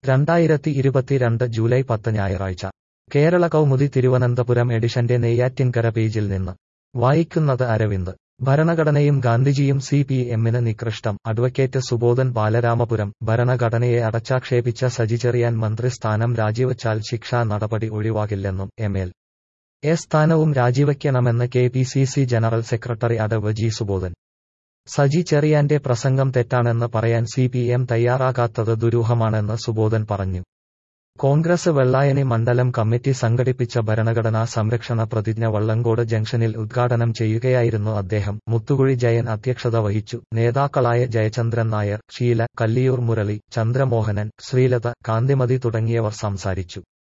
രണ്ടായിരത്തി ഇരുപത്തിരണ്ട് ജൂലൈ പത്ത് ഞായറാഴ്ച കേരള കൗമുദി തിരുവനന്തപുരം എഡിഷന്റെ നെയ്യാറ്റിൻകര പേജിൽ നിന്ന് വായിക്കുന്നത് അരവിന്ദ് ഭരണഘടനയും ഗാന്ധിജിയും സി പി എമ്മിന് നികൃഷ്ടം അഡ്വക്കേറ്റ് സുബോധൻ ബാലരാമപുരം ഭരണഘടനയെ അടച്ചാക്ഷേപിച്ച സജി ചെറിയാൻ മന്ത്രിസ്ഥാനം രാജിവച്ചാൽ ശിക്ഷാ നടപടി ഒഴിവാകില്ലെന്നും എം എൽ എ സ്ഥാനവും രാജിവയ്ക്കണമെന്ന് K P C C general secretary അടവ് ജി സുബോധൻ സജി ചെറിയാന്റെ പ്രസംഗം തെറ്റാണെന്ന് പറയാൻ സി പി എം തയ്യാറാകാത്തത് ദുരൂഹമാണെന്ന് സുബോധൻ പറഞ്ഞു കോൺഗ്രസ് വെള്ളായണി മണ്ഡലം കമ്മിറ്റി സംഘടിപ്പിച്ച ഭരണഘടനാ സംരക്ഷണ പ്രതിജ്ഞ വള്ളങ്കോട് ജംഗ്ഷനിൽ ഉദ്ഘാടനം ചെയ്യുകയായിരുന്നു അദ്ദേഹം മുത്തുകുഴി ജയൻ അധ്യക്ഷത വഹിച്ചു നേതാക്കളായ ജയചന്ദ്രൻ നായർ ഷീല കല്ലിയൂർ മുരളി ചന്ദ്രമോഹനൻ ശ്രീലത കാന്തിമതി തുടങ്ങിയവർ സംസാരിച്ചു